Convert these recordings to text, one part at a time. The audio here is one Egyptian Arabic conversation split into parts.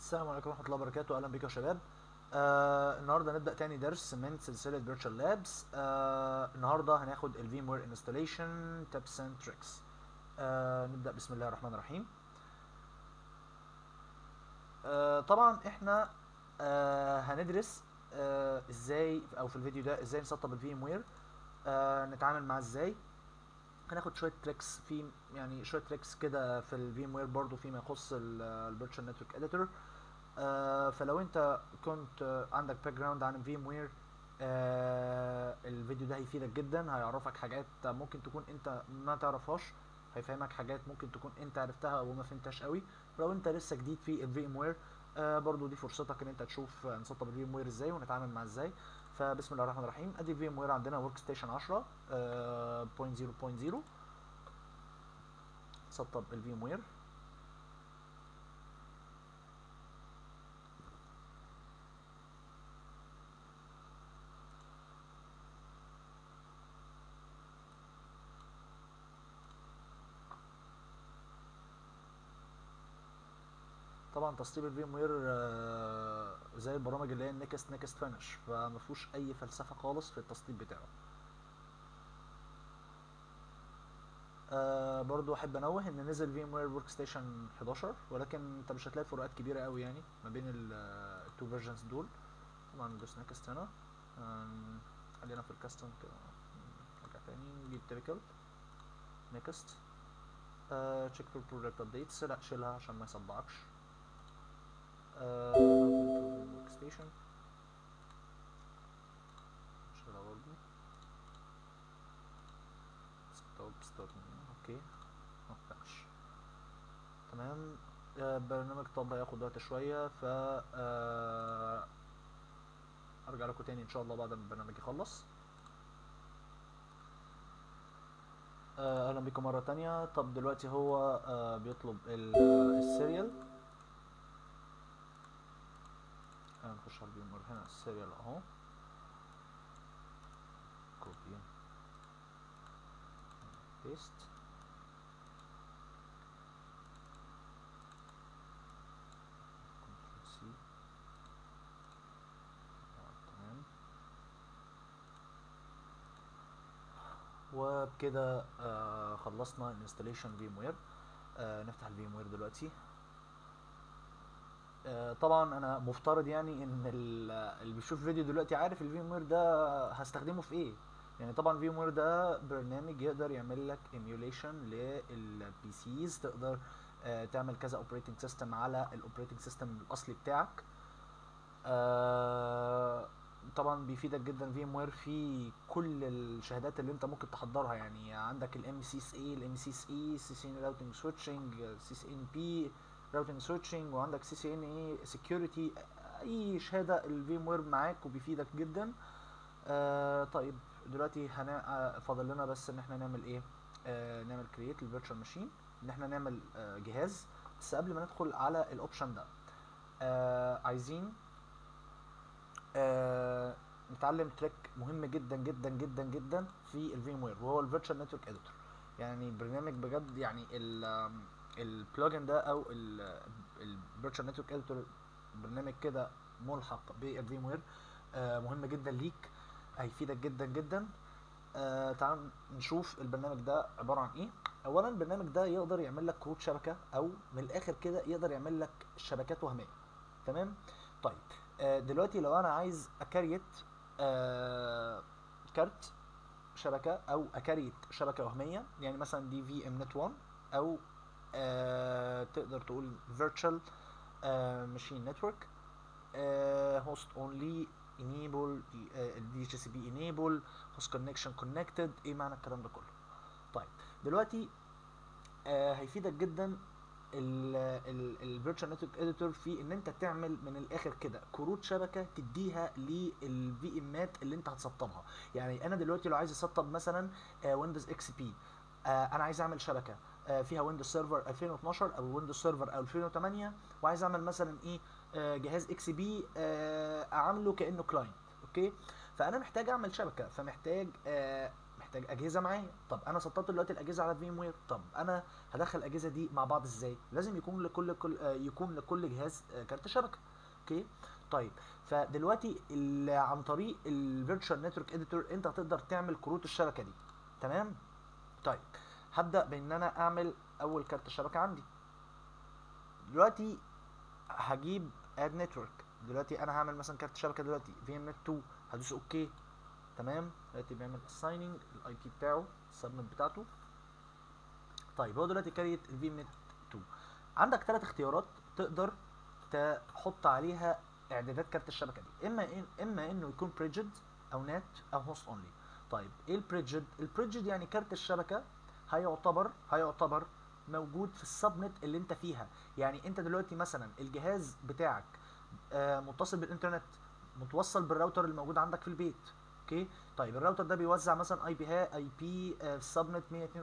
السلام عليكم ورحمة الله وبركاته أهلا بكم يا شباب آه النهارده نبدأ تاني درس من سلسلة فيرتشوال لابس آه النهارده هناخد الفيم وير انستليشن تيبس اند تريكس آه نبدأ بسم الله الرحمن الرحيم آه طبعا احنا آه هندرس آه ازاي او في الفيديو ده ازاي نسطب الفيم وير آه نتعامل معاه ازاي هناخد شويه تريكس في يعني شويه تريكس كده في الفيم وير برضو فيما يخص الفيرتشوال نتورك اديتور فلو انت كنت آه، عندك باك جراوند عن الفيم وير الفيديو ده هيفيدك جدا هيعرفك حاجات ممكن تكون انت ما تعرفهاش هيفهمك حاجات ممكن تكون انت عرفتها وما فهمتهاش قوي ولو انت لسه جديد في الفيم وير برضو دي فرصتك ان انت تشوف آه، نسطب الفيم وير ازاي ونتعامل معاه ازاي فبسم الله الرحمن الرحيم ادي الفيم وير عندنا ورك ستيشن 10 آه، 0.0.0 سطب الفيم وير طبعا تسطيب الفيم وير زي البرامج اللي هي النكست نكست فينش فما فيهوش اي فلسفه خالص في التسطيب بتاعه آه برضو احب انوه ان نزل فيم وير ورك ستيشن 11 ولكن انت مش هتلاقي فروقات كبيره قوي يعني ما بين التو فيرجنز دول طبعا ندوس نكست هنا آم، خلينا في الكاستم كده نرجع تاني نجيب تيبيكال نكست تشيك فور برودكت ابديتس لا شيلها عشان ما يصدعكش ورك ستيشن شيلها برضو ستوب ستوب اوكي ما طلعش تمام آه، برنامج طب هياخد وقت شويه ف آه، ارجع لكم تاني ان شاء الله بعد ما البرنامج يخلص آه، اهلا بكم مره تانية طب دلوقتي هو آه، بيطلب ال- آه، السيريال آه، نخش على الفيمور هنا السيريال اهو كوبي بيست كنترول سي تمام وبكده آه خلصنا انستليشن فيم وير آه نفتح الفيم وير دلوقتي آه طبعا انا مفترض يعني ان ال- اللي بيشوف فيديو دلوقتي عارف الفيم وير ده هستخدمه في ايه يعني طبعا فيم وير ده برنامج يقدر يعمل لك ايميوليشن للبي سيز تقدر آه تعمل كذا اوبريتنج سيستم على الاوبريتنج سيستم الاصلي بتاعك آه طبعا بيفيدك جدا فيم وير في كل الشهادات اللي انت ممكن تحضرها يعني عندك الام سي اس اي الام سي اس اي سي سي ان راوتنج سويتشنج سي سي ان بي راوتنج سويتشنج وعندك سي سي ان اي سكيورتي اي شهاده الفيم وير معاك وبيفيدك جدا آه طيب دلوقتي هنا آه، فاضل لنا بس ان احنا نعمل ايه آه نعمل كرييت الفيرتشوال ماشين ان احنا نعمل آه جهاز بس قبل ما ندخل على الاوبشن ده آه عايزين آه نتعلم تريك مهم جدا جدا جدا جدا في الفيم وير وهو الفيرتشوال نتورك اديتور يعني برنامج بجد يعني البلجن ده او الفيرتشوال نتورك اديتور برنامج كده ملحق بالفيم وير آه مهم جدا ليك هيفيدك جدا جدا آه تعال نشوف البرنامج ده عباره عن ايه اولا البرنامج ده يقدر يعمل لك كروت شبكه او من الاخر كده يقدر يعمل لك شبكات وهميه تمام طيب آه دلوقتي لو انا عايز اكريت آه كارت شبكه او اكريت شبكه وهميه يعني مثلا دي في ام نت 1 او آه تقدر تقول فيرتشوال ماشين نتورك هوست اونلي enable دي اتش سي بي enable host connection connected ايه معنى الكلام ده كله طيب دلوقتي آه هيفيدك جدا الفيرتشوال نتورك اديتور في ان انت تعمل من الاخر كده كروت شبكه تديها للفي امات اللي انت هتسطبها يعني انا دلوقتي لو عايز اسطب مثلا ويندوز اكس بي انا عايز اعمل شبكه آه، فيها ويندوز سيرفر 2012 او ويندوز سيرفر 2008 وعايز اعمل مثلا ايه آه، جهاز اكس بي اعامله كانه كلاينت اوكي فانا محتاج اعمل شبكه فمحتاج آه، محتاج اجهزه معايا طب انا سطبت دلوقتي الاجهزه على فيم وير طب انا هدخل الاجهزه دي مع بعض ازاي لازم يكون لكل كل آه، يكون لكل جهاز آه، كارت شبكه اوكي طيب فدلوقتي ال- عن طريق الفيرتشوال نتورك اديتور انت هتقدر تعمل كروت الشبكه دي تمام طيب هبدا بان انا اعمل اول كارت شبكه عندي دلوقتي هجيب اد نتورك دلوقتي انا هعمل مثلا كارت شبكه دلوقتي في ام نت 2 هدوس اوكي تمام دلوقتي بيعمل اسايننج الاي بي بتاعه السبنت بتاعته طيب هو دلوقتي كاريت الفي ام نت 2 عندك ثلاث اختيارات تقدر تحط عليها اعدادات كارت الشبكه دي اما إن اما انه يكون بريجد او نت او هوست اونلي طيب ايه البريجد البريجد يعني كارت الشبكه هيعتبر هيعتبر موجود في السبنت اللي انت فيها يعني انت دلوقتي مثلا الجهاز بتاعك آه، متصل بالانترنت متوصل بالراوتر الموجود عندك في البيت اوكي طيب الراوتر ده بيوزع مثلا اي بي ها اي بي في سبنت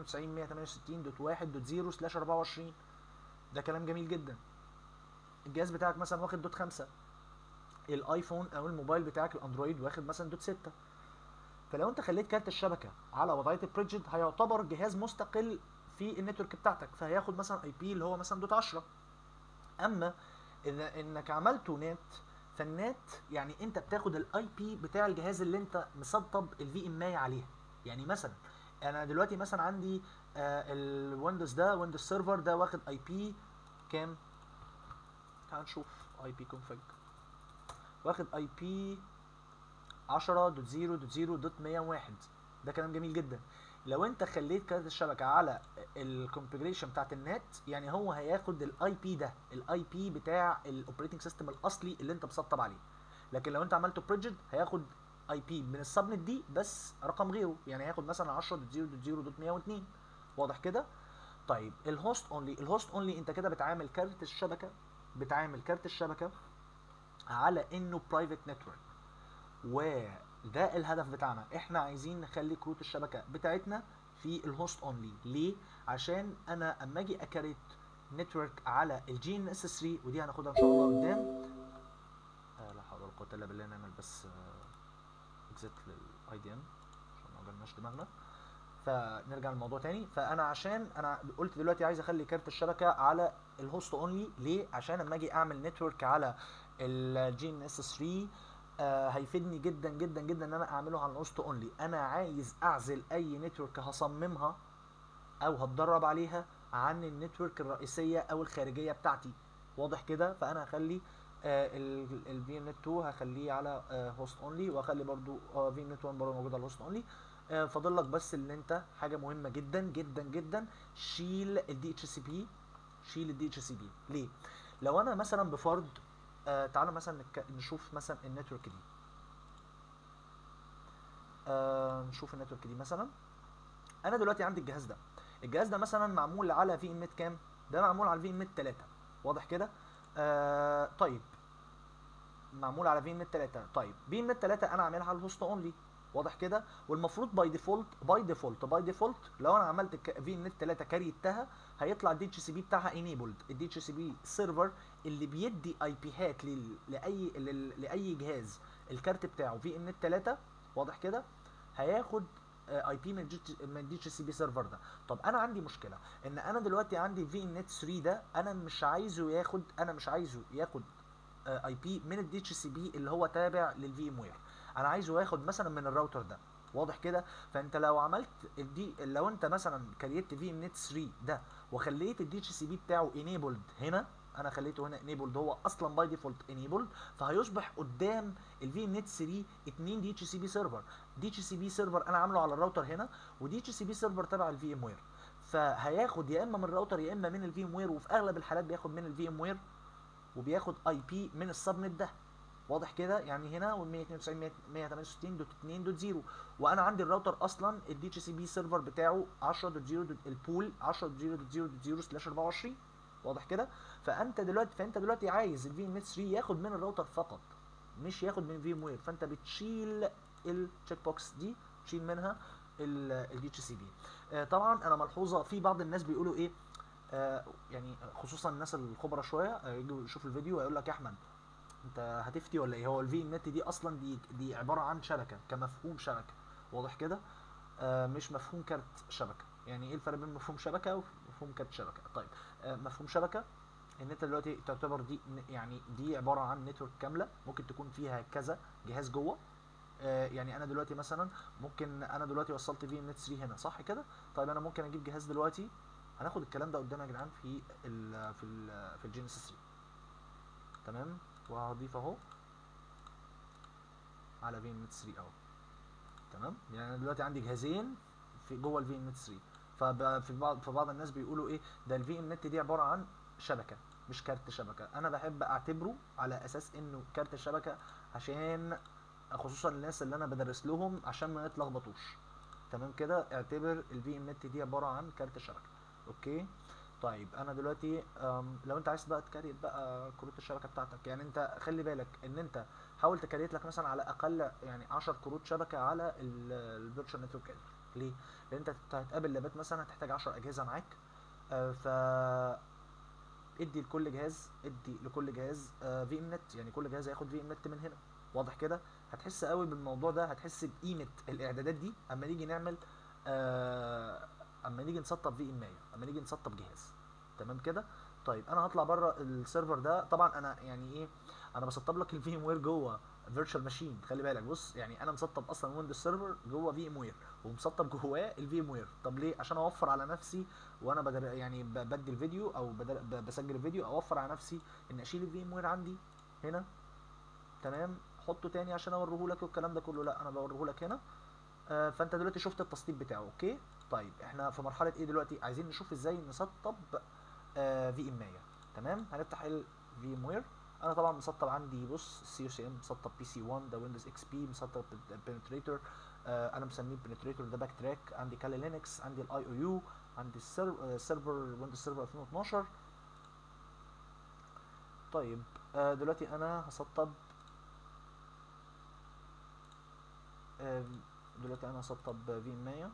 192 168.1.0 سلاش 24 ده كلام جميل جدا الجهاز بتاعك مثلا واخد دوت 5 الايفون او الموبايل بتاعك الاندرويد واخد مثلا دوت 6 فلو انت خليت كارت الشبكه على وضعيه البريدجد هيعتبر جهاز مستقل في النتورك بتاعتك فهياخد مثلا اي بي اللي هو مثلا دوت 10 اما اذا انك عملته نت فالنت يعني انت بتاخد الاي بي بتاع الجهاز اللي انت مسطب الفي ام اي عليها يعني مثلا انا دلوقتي مثلا عندي آه الويندوز ده ويندوز سيرفر ده واخد اي بي كام تعال نشوف اي بي كونفج واخد اي بي 10.0.0.101 ده كلام جميل جدا لو انت خليت كارت الشبكه على الكونفجريشن بتاعت النت يعني هو هياخد الاي بي ده الاي بي بتاع الاوبريتنج سيستم الاصلي اللي انت مسطب عليه لكن لو انت عملته بريدجد هياخد اي بي من السبنت دي بس رقم غيره يعني هياخد مثلا 10.0.0.102 واضح كده طيب الهوست اونلي الهوست اونلي انت كده بتعامل كارت الشبكه بتعامل كارت الشبكه على انه برايفت نتورك وده الهدف بتاعنا احنا عايزين نخلي كروت الشبكه بتاعتنا في الهوست اونلي ليه عشان انا اما اجي اكريت نتورك على الجي ان اس 3 ودي هناخدها ان شاء الله قدام آه لا حول ولا قوه الا بالله نعمل بس اكزيت للاي دي ام عشان ما وجعناش دماغنا فنرجع للموضوع تاني فانا عشان انا قلت دلوقتي عايز اخلي كارت الشبكه على الهوست اونلي ليه عشان اما اجي اعمل نتورك على الجي ان اس 3 آه هيفيدني جدا جدا جدا ان انا اعمله على الهوست اونلي انا عايز اعزل اي نتورك هصممها او هتدرب عليها عن النتورك الرئيسيه او الخارجيه بتاعتي واضح كده فانا هخلي الفي ام نت 2 هخليه على هوست اونلي واخلي برضو في ام نت 1 برضه موجود على الهوست اونلي فاضل لك بس ان انت حاجه مهمه جدا جدا جدا شيل الدي اتش سي بي شيل الدي اتش سي بي ليه لو انا مثلا بفرض آه تعالى مثلا نك- نشوف مثلا النتورك دي آه نشوف النتورك دي مثلا انا دلوقتي عندي الجهاز ده الجهاز ده مثلا معمول على في ام نت كام ده معمول على في ام نت 3 واضح كده آه طيب معمول على في ام نت 3 طيب في ام نت 3 انا عاملها على الهوست اونلي واضح كده والمفروض باي ديفولت باي ديفولت باي ديفولت لو انا عملت في ام نت 3 كريتها هيطلع الدي اتش سي بي بتاعها انيبلد الدي اتش سي بي سيرفر اللي بيدي اي بي هات لاي لل- لاي جهاز الكارت بتاعه في ام نت 3 واضح كده هياخد اي بي من الدي اتش سي بي سيرفر ده طب انا عندي مشكله ان انا دلوقتي عندي في ام نت 3 ده انا مش عايزه ياخد انا مش عايزه ياخد اي بي من الدي اتش سي بي اللي هو تابع للفي ام وير انا عايزه ياخد مثلا من الراوتر ده واضح كده فانت لو عملت الدي لو انت مثلا كريت في ام نت 3 ده وخليت الدي اتش سي بي بتاعه انيبلد هنا انا خليته هنا انيبلد هو اصلا باي ديفولت انيبلد فهيصبح قدام الفي ام نت 3 2 دي اتش سي بي سيرفر دي اتش سي بي سيرفر انا عامله على الراوتر هنا ودي اتش سي بي سيرفر تبع الفي ام وير فهياخد يا اما من الراوتر يا اما من الفي ام وير وفي اغلب الحالات بياخد من الفي ام وير وبياخد اي بي من السبنت ده واضح كده يعني هنا وال 192 168.2.0 وانا عندي الراوتر اصلا الدي اتش سي بي سيرفر بتاعه 10.0 البول 10.0.0.0 سلاش 24 واضح كده فانت دلوقتي فانت دلوقتي عايز الفي ام 3 ياخد من الراوتر فقط مش ياخد من في ام وير فانت بتشيل التشيك بوكس دي تشيل منها الدي اتش سي بي طبعا انا ملحوظه في بعض الناس بيقولوا ايه آه يعني خصوصا الناس الخبراء شويه آه، يجوا يشوفوا الفيديو ويقول لك يا احمد انت هتفتي ولا ايه هو الفي نت دي اصلا دي دي عباره عن شبكه كمفهوم شبكه واضح كده آه مش مفهوم كارت شبكه يعني ايه الفرق بين مفهوم شبكه ومفهوم كارت شبكه طيب آه مفهوم شبكه ان انت دلوقتي تعتبر دي يعني دي عباره عن نتورك كامله ممكن تكون فيها كذا جهاز جوه آه يعني انا دلوقتي مثلا ممكن انا دلوقتي وصلت في نت 3 هنا صح كده طيب انا ممكن اجيب جهاز دلوقتي هناخد الكلام ده قدام يا جدعان في ال في ال في الجينيسيس 3 تمام وهضيف اهو على في نت 3 اهو تمام يعني انا دلوقتي عندي جهازين في جوه الفي ام نت 3 ففي بعض في بعض الناس بيقولوا ايه ده الفي ام نت دي عباره عن شبكه مش كارت شبكه انا بحب اعتبره على اساس انه كارت الشبكه عشان خصوصا الناس اللي انا بدرس لهم عشان ما يتلخبطوش تمام كده اعتبر الفي ام نت دي عباره عن كارت الشبكه اوكي طيب انا دلوقتي لو انت عايز بقى تكريت بقى كروت الشبكه بتاعتك يعني انت خلي بالك ان انت حاول تكريت لك مثلا على اقل يعني 10 كروت شبكه على الفيرتشوال نتورك ليه؟ لان انت هتقابل لابات مثلا هتحتاج 10 اجهزه معاك آه ف ادي لكل جهاز ادي لكل جهاز آه في ام نت يعني كل جهاز هياخد في ام نت من هنا واضح كده هتحس قوي بالموضوع ده هتحس بقيمه الاعدادات دي اما نيجي نعمل آه اما نيجي نسطب في ام اما نيجي نسطب جهاز تمام كده طيب انا هطلع بره السيرفر ده طبعا انا يعني ايه انا بسطب لك الفي ام وير جوه فيرتشوال ماشين خلي بالك بص يعني انا مسطب اصلا ويندوز سيرفر جوه في ام وير ومسطب جواه الفي ام وير طب ليه عشان اوفر على نفسي وانا بدر يعني بدي الفيديو او بدر بسجل الفيديو اوفر على نفسي ان اشيل الفي ام وير عندي هنا تمام حطه تاني عشان اوريه لك والكلام ده كله لا انا بوريه لك هنا آه فانت دلوقتي شفت التسطيب بتاعه اوكي طيب احنا في مرحله ايه دلوقتي عايزين نشوف ازاي نسطب آه في ام تمام هنفتح الفي ام وير انا طبعا مسطب عندي بص سي او سي ام مسطب بي سي 1 ده ويندوز اكس بي مسطب بنتريتور آه انا مسميه بنتريتور ده باك تراك عندي كالي لينكس عندي الاي او يو عندي السيرفر ويندوز سيرفر 2012 طيب آه دلوقتي انا هسطب آه دلوقتي انا هسطب في ام 100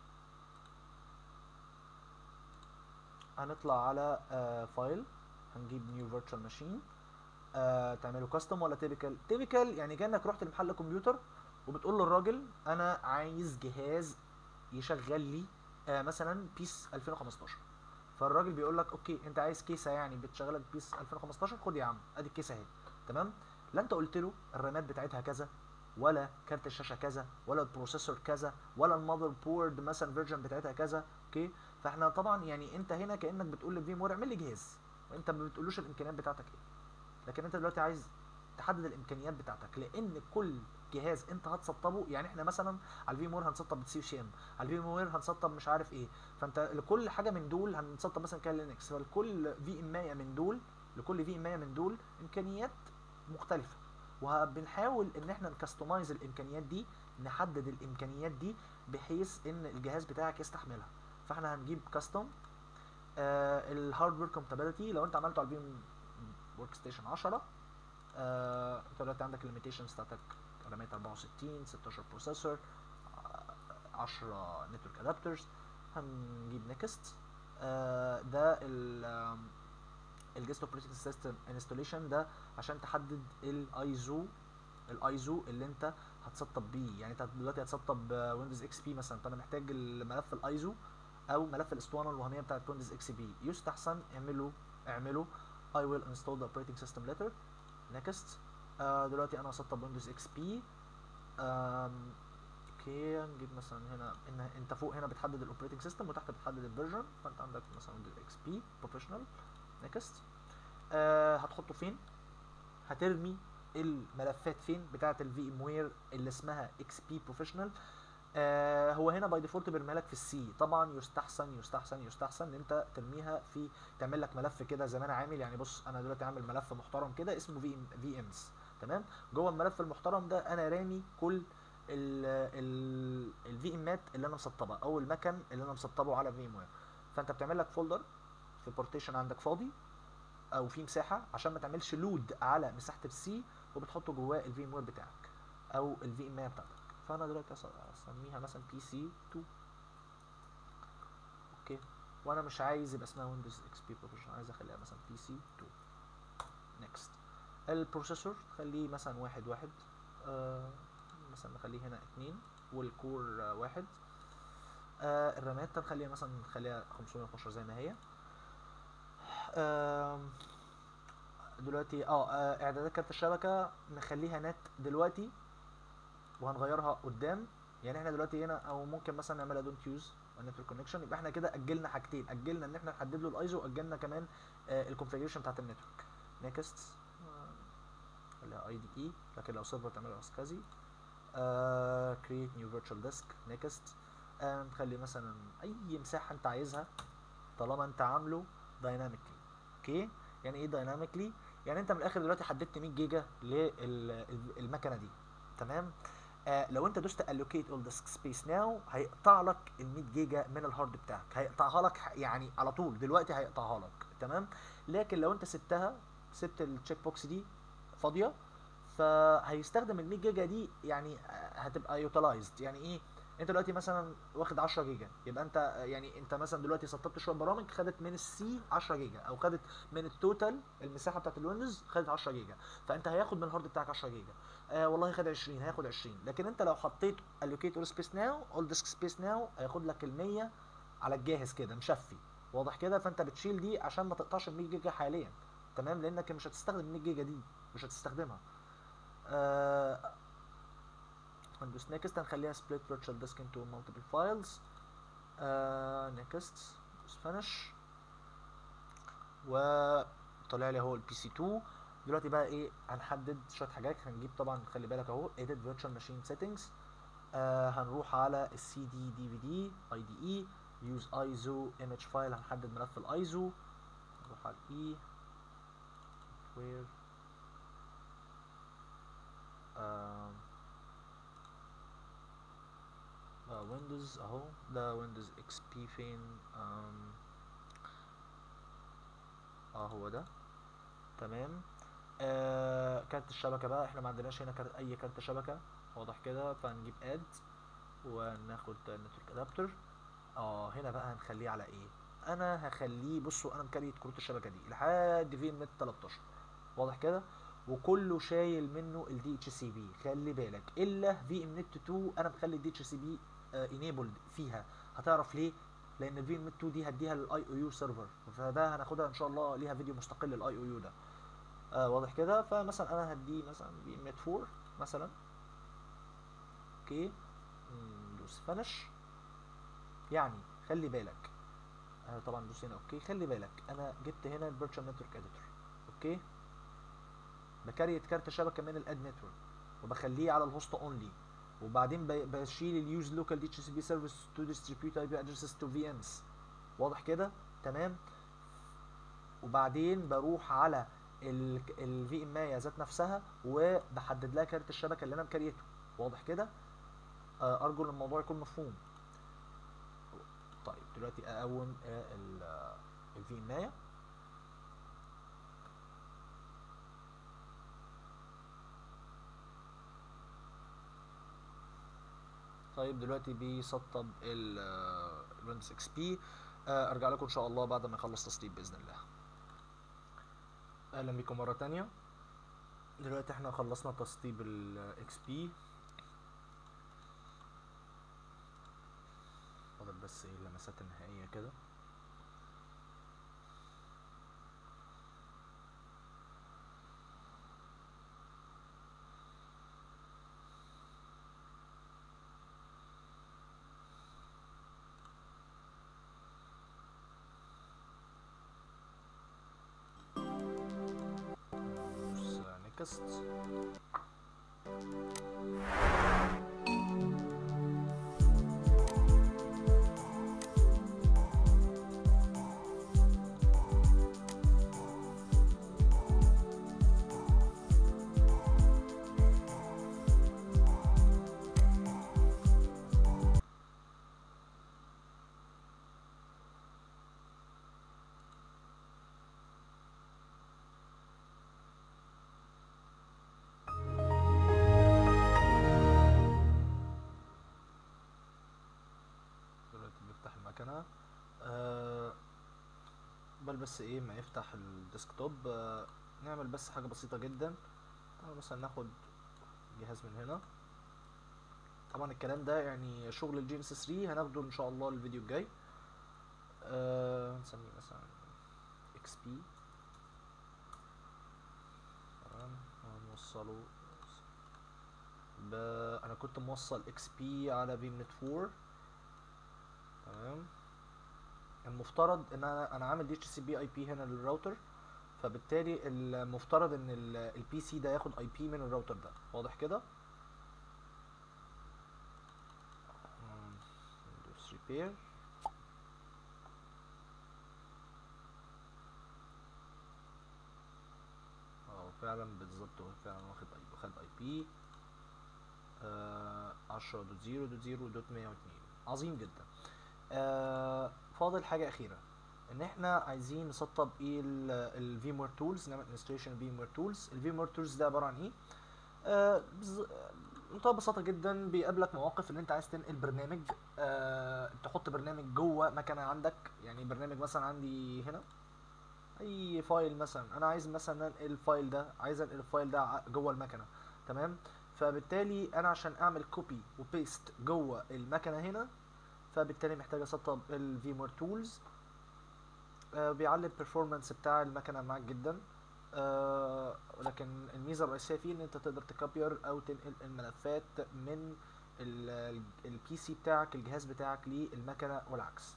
هنطلع على آه فايل هنجيب نيو فيرتشوال ماشين آه تعمله كاستم ولا تيبيكال تيبيكال يعني كانك رحت لمحل كمبيوتر وبتقول للراجل انا عايز جهاز يشغل لي آه مثلا بيس 2015 فالراجل بيقول لك اوكي انت عايز كيسه يعني بتشغلك بيس 2015 خد يا عم ادي الكيسه اهي تمام لا انت قلت له الرامات بتاعتها كذا ولا كارت الشاشه كذا ولا البروسيسور كذا ولا المذر بورد مثلا فيرجن بتاعتها كذا اوكي فاحنا طبعا يعني انت هنا كانك بتقول للفيم وير اعمل لي جهاز وانت ما بتقولوش الامكانيات بتاعتك ايه لكن انت دلوقتي عايز تحدد الامكانيات بتاعتك لان كل جهاز انت هتسطبه يعني احنا مثلا على الفي مور هنسطب سي سي ام على الفي مور هنسطب مش عارف ايه فانت لكل حاجه من دول هنسطب مثلا كان لينكس فلكل في ام من دول لكل في ام من دول امكانيات مختلفه وبنحاول ان احنا نكستمايز الامكانيات دي نحدد الامكانيات دي بحيث ان الجهاز بتاعك يستحملها فاحنا هنجيب كاستم آه الهاردوير كومباتيبلتي لو انت عملته على الفيم ورك ستيشن 10 آه انت دلوقتي عندك الليميتيشنز بتاعتك رامات 64 16 بروسيسور 10 نتورك ادابترز هنجيب نيكست آه ده ال الجست اوبريتنج سيستم انستوليشن ده عشان تحدد الايزو الايزو اللي انت هتسطب بيه يعني انت دلوقتي هتسطب ويندوز اكس بي مثلا فانا محتاج الملف الايزو او ملف الاسطوانه الوهميه بتاعت ويندوز اكس بي يستحسن اعمله اعمله I will install the operating system letter next آه دلوقتي انا هسطب ويندوز اكس بي اوكي نجيب مثلا هنا ان انت فوق هنا بتحدد الاوبريتنج سيستم وتحت بتحدد الفيرجن فانت عندك مثلا ويندوز اكس بي بروفيشنال نيكست آه هتحطه فين هترمي الملفات فين بتاعه الفي ام وير اللي اسمها اكس بي بروفيشنال آه هو هنا باي ديفولت بيرمي لك في السي طبعا يستحسن يستحسن يستحسن ان انت ترميها في تعمل لك ملف كده زي ما انا عامل يعني بص انا دلوقتي عامل ملف محترم كده اسمه في ام في امز تمام جوه الملف المحترم ده انا رامي كل الفي امات اللي انا مسطبها او المكن اللي انا مسطبه على في ام وير فانت بتعمل لك فولدر في بارتيشن عندك فاضي او في مساحه عشان ما تعملش لود على مساحه السي وبتحطه جواه الفي ام وير بتاعك او الفي ام بتاعتك فانا دلوقتي اسميها مثلا بي سي 2 اوكي وانا مش عايز يبقى اسمها ويندوز اكس بي بروفيشنال عايز اخليها مثلا بي سي 2 نيكست البروسيسور خليه مثلا واحد واحد آه مثلا نخليه هنا اتنين والكور آه واحد آه الرامات نخليها مثلا نخليها 512 زي ما هي آم، دلوقتي اه آه، اعدادات كارت الشبكه نخليها نت دلوقتي وهنغيرها قدام يعني احنا دلوقتي هنا او ممكن مثلا نعملها دونت يوز النتورك كونكشن يبقى احنا كده اجلنا حاجتين اجلنا ان احنا نحدد له الايزو واجلنا كمان الكونفيجريشن بتاعت النتورك نيكست خليها اي دي اي لكن لو سيرفر تعملها اسكازي كريت نيو فيرتشوال ديسك نيكست نخلي مثلا اي مساحه انت عايزها طالما انت عامله دايناميكلي اوكي يعني ايه دايناميكلي يعني انت من الاخر دلوقتي حددت 100 جيجا للمكنه دي تمام آه لو انت دوست allocate all disk space now هيقطع لك ال 100 جيجا من الهارد بتاعك هيقطعها لك ح- يعني على طول دلوقتي هيقطعها لك تمام لكن لو انت سبتها سبت التشيك بوكس دي فاضيه فهيستخدم ال 100 جيجا دي يعني آه، هتبقى يوتيلايزد يعني ايه انت دلوقتي مثلا واخد 10 جيجا يبقى انت آه، يعني انت مثلا دلوقتي سطبت شويه برامج خدت من السي 10 جيجا او خدت من التوتال المساحه بتاعت الويندوز خدت 10 جيجا فانت هياخد من الهارد بتاعك 10 جيجا آه والله خد 20 هياخد 20 لكن انت لو حطيت allocate all space now all disk space now هياخد لك ال 100 على الجاهز كده مشفي واضح كده فانت بتشيل دي عشان ما تقطعش ال 100 جيجا حاليا تمام لانك مش هتستخدم ال 100 جيجا دي مش هتستخدمها آه هندوس نيكست هنخليها split virtual disk into multiple files آه نيكست ندوس finish وطلع لي اهو البي سي 2 دلوقتي بقى ايه هنحدد شويه حاجات هنجيب طبعا خلي بالك اهو edit virtual machine settings آه هنروح على السي دي دي في دي اي دي اي يوز ايزو ايمج فايل هنحدد ملف الايزو نروح على الاي وير ويندوز اهو ده ويندوز اكس بي فين آم، اه هو ده تمام آه كارت الشبكه بقى احنا ما عندناش هنا كارت اي كارت شبكه واضح كده فهنجيب اد وناخد نتورك ادابتر اه هنا بقى هنخليه على ايه انا هخليه بصوا انا مكريت كروت الشبكه دي لحد في ام نت 13 واضح كده وكله شايل منه الدي اتش سي بي خلي بالك الا في ام نت 2 انا مخلي الدي اتش سي بي انيبلد فيها هتعرف ليه لان الفي ام نت 2 دي هديها للاي او يو سيرفر فده هناخدها ان شاء الله ليها فيديو مستقل للاي او يو ده آه واضح كده فمثلا انا هديه مثلا في ام نت 4 مثلا اوكي ندوس فنش يعني خلي بالك انا طبعا دوس هنا اوكي خلي بالك انا جبت هنا الفيرتشوال نتورك اديتور اوكي بكريت كارت شبكه من الاد نتورك وبخليه على الهوست اونلي وبعدين ب- بشيل اليوز لوكال دي اتش سي بي سيرفيس تو ديستريبيوت اي بي ادريسز تو في امز واضح كده تمام وبعدين بروح على الفي ام اي ذات نفسها وبحدد لها كارت الشبكه اللي انا مكريته واضح كده آه، ارجو ان الموضوع يكون مفهوم طيب دلوقتي اقوم الفي ام اي طيب دلوقتي بيسطب الويندوز اكس بي ارجع لكم ان شاء الله بعد ما يخلص تسطيب باذن الله اهلا بكم مره تانية دلوقتي احنا خلصنا تسطيب الاكس بي فاضل بس ايه اللمسات النهائيه كده نيكست دلوقتي بيفتح المكنة آه بل بس ايه ما يفتح الديسكتوب آه نعمل بس حاجة بسيطة جدا تعالوا مثلا ناخد جهاز من هنا طبعا الكلام ده يعني شغل الجي اس 3 هناخده ان شاء الله الفيديو الجاي آه نسميه مثلا اكس بي تمام هنوصله ب... انا كنت موصل اكس بي على بيم نت 4 تمام المفترض ان انا انا عامل دي اتش سي بي اي بي هنا للراوتر فبالتالي المفترض ان البي سي ده ياخد اي بي من الراوتر ده واضح كده ندوس ريبير اه فعلا بالظبط هو فعلا واخد اي خد اي بي عشرة دوت زيرو دوت زيرو دوت مية واتنين عظيم جدا آه فاضل حاجة أخيرة إن إحنا عايزين نسطب إيه الفيموير تولز نعمل انستليشن فيموير تولز الفيموير تولز ده عبارة عن إيه؟ آه بز- بمنتهى البساطة جدا بيقابلك مواقف إن أنت عايز تنقل برنامج آه تحط برنامج جوه مكنة عندك يعني برنامج مثلا عندي هنا اي فايل مثلا انا عايز مثلا انقل الفايل ده عايز انقل الفايل ده ع- جوه المكنه تمام فبالتالي انا عشان اعمل كوبي وبيست جوه المكنه هنا فبالتالي محتاج اسطب الفيمور تولز بيعلي البرفورمانس بتاع المكنه معاك جدا آه لكن الميزه الرئيسيه فيه ان انت تقدر تكبير او تنقل الملفات من البي سي بتاعك الجهاز بتاعك للمكنه والعكس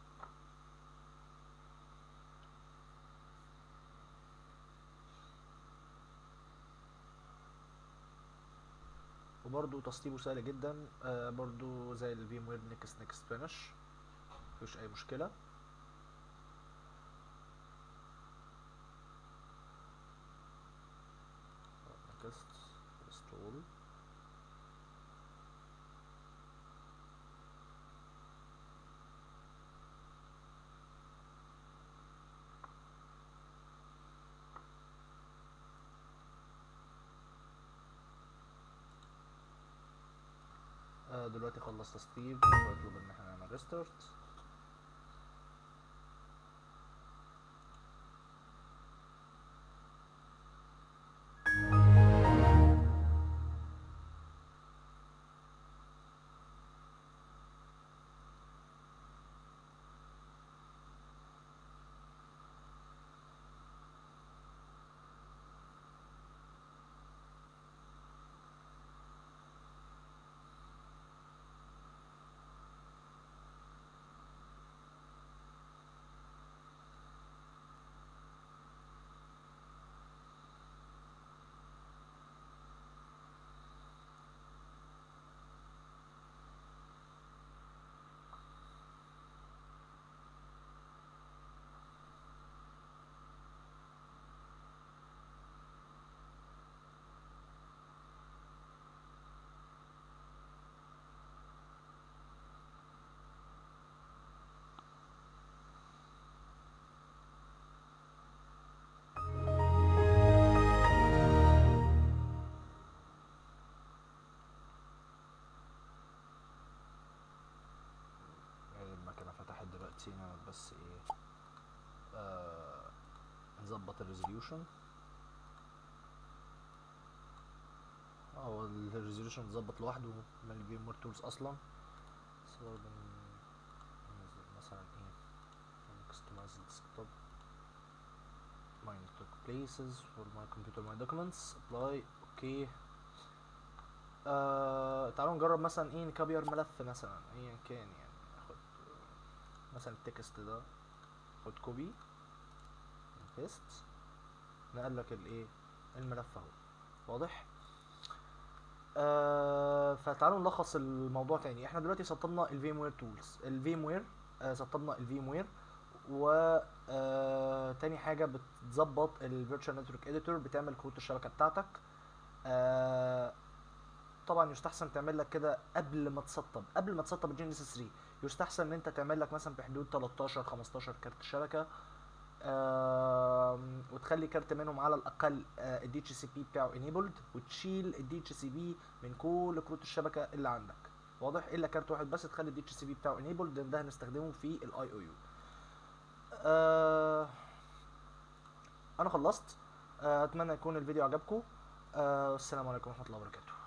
وبرضو تسطيبه سهل جدا آه برضو زي الفيم وير نيكست نيكست فينش مفيش اي مشكله نيكست انستول آه دلوقتي خلص تسطيب ويطلب ان احنا نعمل ريستارت يعني المكنه فتحت دلوقتي نعمل بس ايه آه نظبط الريزوليوشن هو الريزوليوشن متظبط لوحده من الفيم وير تولز اصلا بس برضه ننزل مثلا ايه customize desktop my network places for my computer my documents apply اوكي آه تعالوا نجرب مثلا ايه نكبير ملف مثلا ايا كان يعني ناخد مثلا التكست ده خد كوبي بيست نقل لك الايه الملف اهو واضح آه فتعالوا نلخص الموضوع تاني احنا دلوقتي سطبنا الفيم وير تولز الفيم وير آه سطبنا الفيم وير و آه تاني حاجه بتظبط الفيرتشوال نتورك اديتور بتعمل كروت الشبكه بتاعتك آه طبعا يستحسن تعمل لك كده قبل ما تسطب قبل ما تسطب الجي اس 3 يستحسن ان انت تعمل لك مثلا بحدود 13 15 كارت شبكه آم، وتخلي كارت منهم على الاقل الدي اتش سي بي بتاعه انيبلد وتشيل الدي اتش سي بي من كل كروت الشبكه اللي عندك واضح الا كارت واحد بس تخلي الدي اتش سي بي بتاعه انيبلد ده هنستخدمه في الاي او يو انا خلصت آه، اتمنى يكون الفيديو عجبكم آه، والسلام عليكم ورحمه الله وبركاته